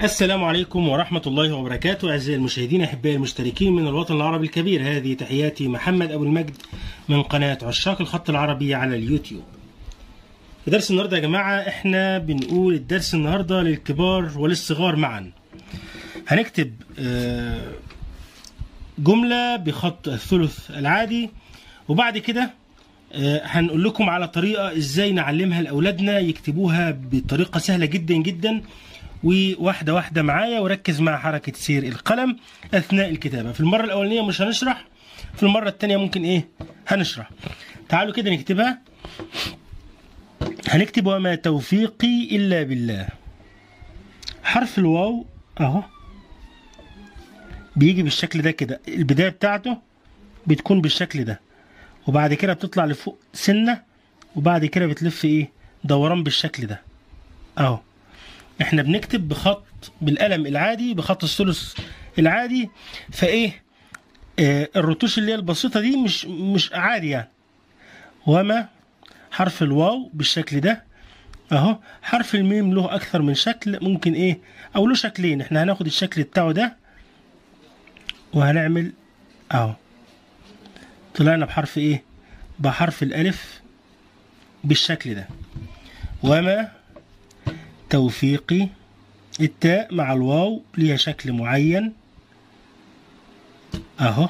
السلام عليكم ورحمة الله وبركاته أعزائي المشاهدين أحبائي المشتركين من الوطن العربي الكبير هذه تحياتي محمد أبو المجد من قناة عشاق الخط العربي على اليوتيوب في درس النهاردة يا جماعة احنا بنقول الدرس النهاردة للكبار وللصغار معا هنكتب آه، جملة بخط الثلث العادي وبعد كده آه، هنقول لكم على طريقة ازاي نعلمها لأولادنا يكتبوها بطريقة سهلة جدا جدا وواحدة واحدة معايا وركز مع حركة سير القلم أثناء الكتابة في المرة الأولانية مش هنشرح في المرة الثانية ممكن إيه هنشرح تعالوا كده نكتبها هنكتب وما توفيقي إلا بالله حرف الواو أهو بيجي بالشكل ده كده البداية بتاعته بتكون بالشكل ده وبعد كده بتطلع لفوق سنة وبعد كده بتلف إيه دوران بالشكل ده أهو احنا بنكتب بخط بالقلم العادي بخط الثلث العادي فايه آه الرتوش اللي هي البسيطه دي مش مش عادي يعني وما حرف الواو بالشكل ده اهو حرف الميم له اكثر من شكل ممكن ايه او له شكلين احنا هناخد الشكل بتاعه ده وهنعمل اهو طلعنا بحرف ايه بحرف الالف بالشكل ده وما توفيقي التاء مع الواو ليها شكل معين اهو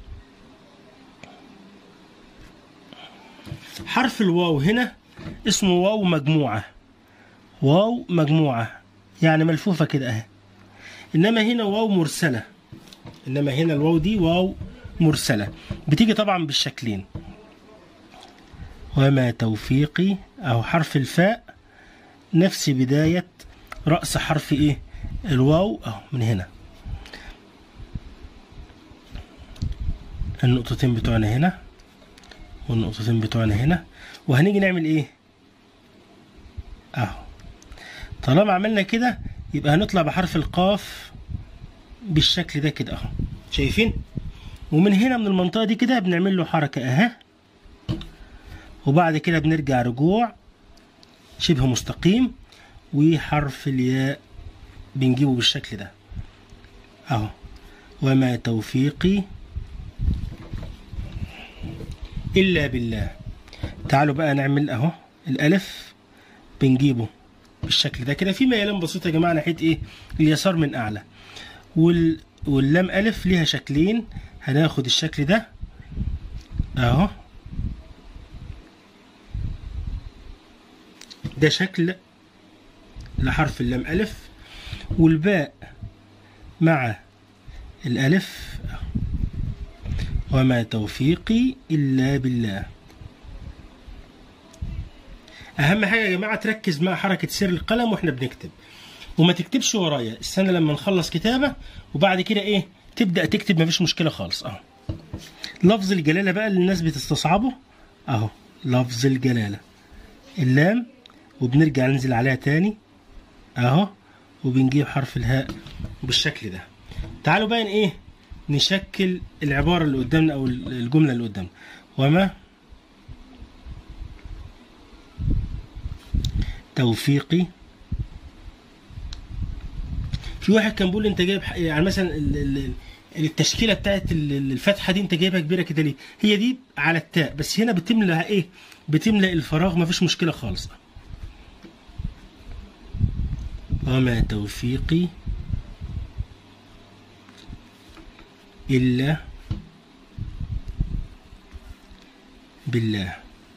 حرف الواو هنا اسمه واو مجموعة واو مجموعة يعني ملفوفة كده اهي انما هنا واو مرسلة انما هنا الواو دي واو مرسلة بتيجي طبعا بالشكلين وما توفيقي او حرف الفاء نفس بداية رأس حرف إيه الواو أهو من هنا النقطتين بتوعنا هنا والنقطتين بتوعنا هنا وهنيجي نعمل إيه أهو طالما عملنا كده يبقى هنطلع بحرف القاف بالشكل ده كده أهو شايفين ومن هنا من المنطقة دي كده بنعمل له حركة أهي وبعد كده بنرجع رجوع شبه مستقيم وحرف الياء بنجيبه بالشكل ده اهو وما توفيقي الا بالله تعالوا بقى نعمل اهو الالف بنجيبه بالشكل ده كده في ميلان بسيط يا جماعه ناحيه ايه اليسار من اعلى وال... واللام الف ليها شكلين هناخد الشكل ده اهو ده شكل لحرف اللام ألف والباء مع الألف وما توفيقي إلا بالله أهم حاجة يا جماعة تركز مع حركة سير القلم وإحنا بنكتب وما تكتبش ورايا استنى لما نخلص كتابة وبعد كده إيه تبدأ تكتب مفيش مشكلة خالص أهو لفظ الجلالة بقى اللي الناس بتستصعبه أهو لفظ الجلالة اللام وبنرجع ننزل عليها تاني اهو وبنجيب حرف الهاء بالشكل ده تعالوا بقى ايه نشكل العبارة اللي قدامنا او الجملة اللي قدامنا وما توفيقي في واحد كان بيقول لي انت جايب يعني مثلا التشكيله بتاعت الفتحه دي انت جايبها كبيره كده ليه؟ هي دي على التاء بس هنا بتملى ايه؟ بتملى الفراغ مفيش مشكله خالص. وما توفيقي إلا بالله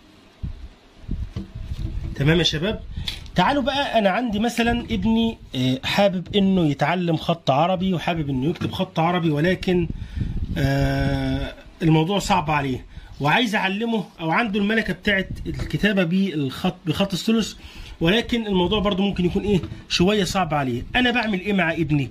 تمام يا شباب تعالوا بقى أنا عندي مثلا ابني حابب إنه يتعلم خط عربي وحابب إنه يكتب خط عربي ولكن الموضوع صعب عليه وعايز أعلمه أو عنده الملكة بتاعت الكتابة بالخط بخط الثلث ولكن الموضوع برضو ممكن يكون ايه شوية صعب عليه انا بعمل ايه مع ابني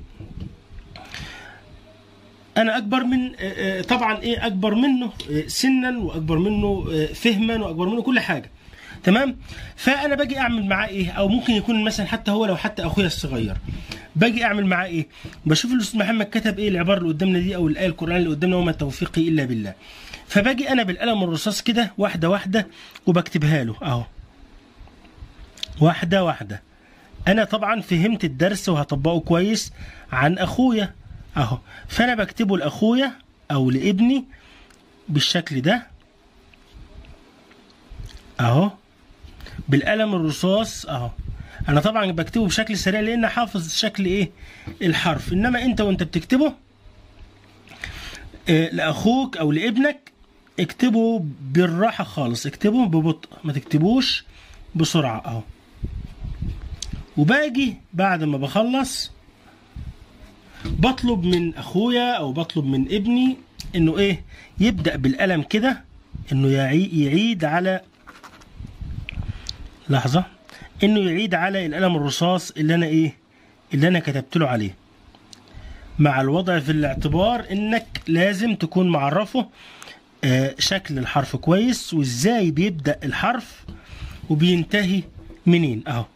انا اكبر من طبعا ايه اكبر منه سنا واكبر منه فهما واكبر منه كل حاجة تمام فانا باجي اعمل معاه ايه او ممكن يكون مثلا حتى هو لو حتى اخويا الصغير باجي اعمل معاه ايه بشوف الاستاذ محمد كتب ايه العباره اللي قدامنا دي او الايه القران اللي قدامنا وما توفيقي الا بالله فباجي انا بالقلم الرصاص كده واحده واحده وبكتبها له اهو واحدة واحدة انا طبعا فهمت الدرس وهطبقه كويس عن اخويا اهو فانا بكتبه لاخويا او لابني بالشكل ده اهو بالقلم الرصاص اهو انا طبعا بكتبه بشكل سريع لان حافظ شكل ايه الحرف انما انت وانت بتكتبه آه، لاخوك او لابنك اكتبه بالراحه خالص اكتبه ببطء ما تكتبوش بسرعه اهو وباجي بعد ما بخلص بطلب من اخويا او بطلب من ابني انه ايه يبدا بالقلم كده انه يعي- يعيد على لحظه انه يعيد على القلم الرصاص اللي انا ايه اللي انا كتبت له عليه مع الوضع في الاعتبار انك لازم تكون معرفه آه، شكل الحرف كويس وازاي بيبدا الحرف وبينتهي منين اهو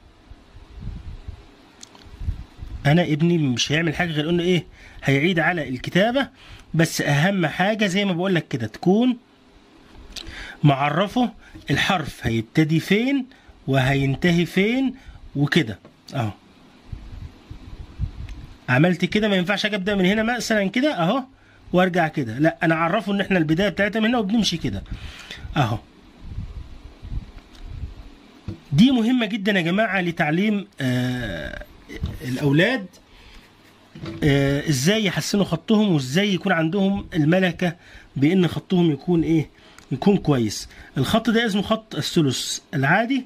انا ابني مش هيعمل حاجه غير انه ايه هيعيد على الكتابه بس اهم حاجه زي ما بقول لك كده تكون معرفه الحرف هيبتدي فين وهينتهي فين وكده اهو عملت كده ما ينفعش اجي ابدا من هنا مثلا كده اهو وارجع كده لا انا اعرفه ان احنا البدايه بتاعتها من هنا وبنمشي كده اهو دي مهمه جدا يا جماعه لتعليم آه الاولاد آه ازاي يحسنوا خطهم وازاي يكون عندهم الملكه بان خطهم يكون ايه يكون كويس الخط ده اسمه خط الثلث العادي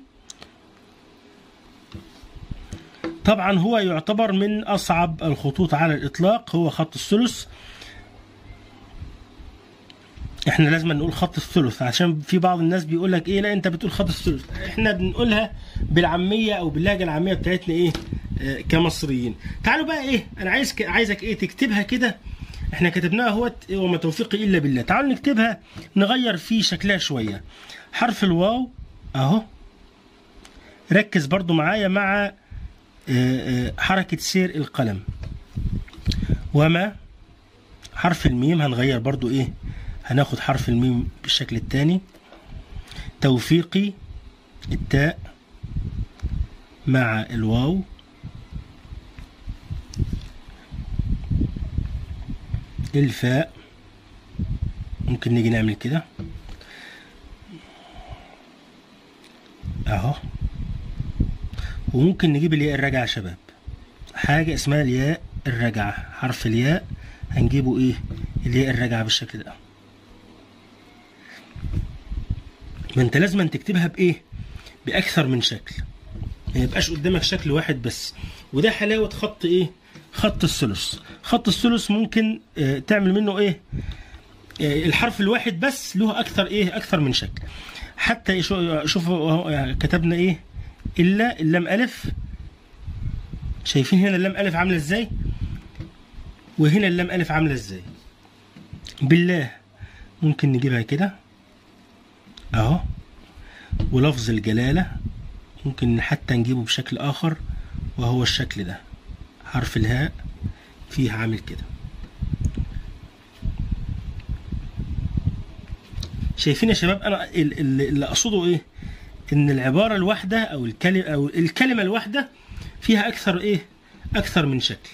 طبعا هو يعتبر من اصعب الخطوط على الاطلاق هو خط الثلث احنا لازم نقول خط الثلث عشان في بعض الناس بيقول لك ايه لا انت بتقول خط الثلث احنا بنقولها بالعاميه او باللهجه العاميه بتاعتنا ايه آه كمصريين تعالوا بقى ايه انا عايز عايزك ايه تكتبها كده احنا كتبناها اهوت وما توفيقي الا بالله تعالوا نكتبها نغير فيه شكلها شويه حرف الواو اهو ركز برضو معايا مع آه، آه، حركة سير القلم وما حرف الميم هنغير برضو ايه هناخد حرف الميم بالشكل التاني توفيقي التاء مع الواو الفاء ممكن نيجي نعمل كده اهو وممكن نجيب الياء الراجعة يا شباب حاجة اسمها الياء الراجعة حرف الياء هنجيبه ايه الياء الراجعة بالشكل ده ما انت لازم تكتبها بايه باكثر من شكل ما يبقاش قدامك شكل واحد بس وده حلاوة خط ايه خط الثلث خط الثلث ممكن اه تعمل منه ايه اه الحرف الواحد بس له اكثر ايه اكثر من شكل حتى شو- شوفوا اهو يعني كتبنا ايه الا اللام الف شايفين هنا اللام الف عامله ازاي وهنا اللام الف عامله ازاي بالله ممكن نجيبها كده اهو ولفظ الجلاله ممكن حتى نجيبه بشكل اخر وهو الشكل ده حرف الهاء فيه عامل كده شايفين يا شباب انا ال- ال- اللي اقصده ايه ان العباره الواحده او الكلمه او الكلمه الواحده فيها اكثر ايه اكثر من شكل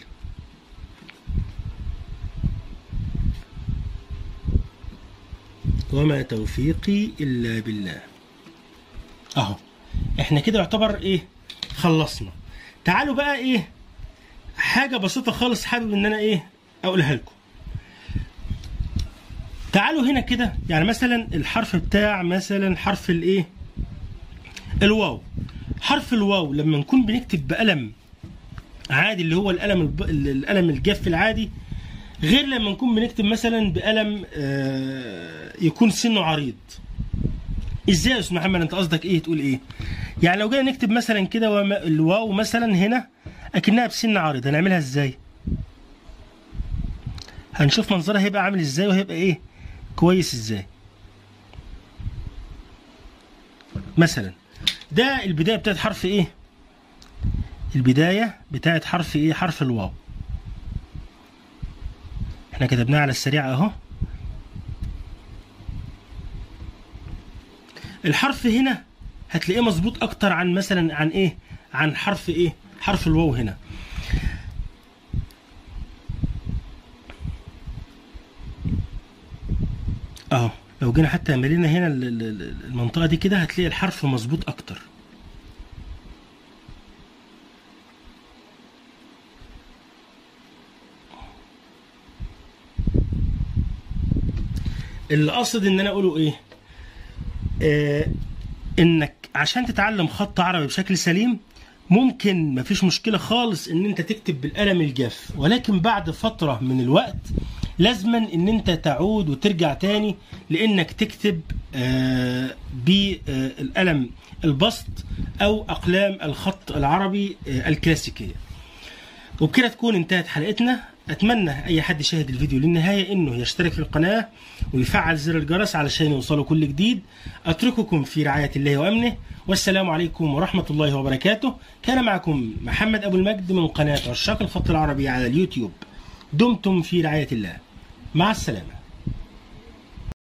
وما توفيقي الا بالله اهو احنا كده يعتبر ايه خلصنا تعالوا بقى ايه حاجه بسيطه خالص حابب ان انا ايه اقولها لكم تعالوا هنا كده يعني مثلا الحرف بتاع مثلا حرف الايه الواو حرف الواو لما نكون بنكتب بقلم عادي اللي هو القلم الب... القلم الجاف العادي غير لما نكون بنكتب مثلا بقلم آه، يكون سنه عريض ازاي يا استاذ محمد انت قصدك ايه تقول ايه يعني لو جينا نكتب مثلا كده وما- الواو مثلا هنا اكنها بسن عريض هنعملها ازاي هنشوف منظرها هيبقى عامل ازاي وهيبقى ايه كويس ازاي مثلا ده البدايه بتاعت حرف ايه البدايه بتاعت حرف ايه حرف الواو احنا كتبناه على السريع اهو الحرف هنا هتلاقيه مظبوط اكتر عن مثلا عن ايه عن حرف ايه حرف الواو هنا اهو لو جينا حتى ملينا هنا ال- ال- ال- المنطقه دي كده هتلاقي الحرف مظبوط اكتر اللي قصد ان انا اقوله ايه آه انك عشان تتعلم خط عربي بشكل سليم ممكن مفيش مشكلة خالص ان انت تكتب بالقلم الجاف ولكن بعد فترة من الوقت لازما ان انت تعود وترجع تاني لانك تكتب آه بالقلم البسط او اقلام الخط العربي آه الكلاسيكية وبكده تكون انتهت حلقتنا اتمنى اي حد شاهد الفيديو للنهايه انه يشترك في القناه ويفعل زر الجرس علشان يوصله كل جديد اترككم في رعايه الله وامنه والسلام عليكم ورحمه الله وبركاته كان معكم محمد ابو المجد من قناه عشاق الخط العربي على اليوتيوب دمتم في رعايه الله مع السلامه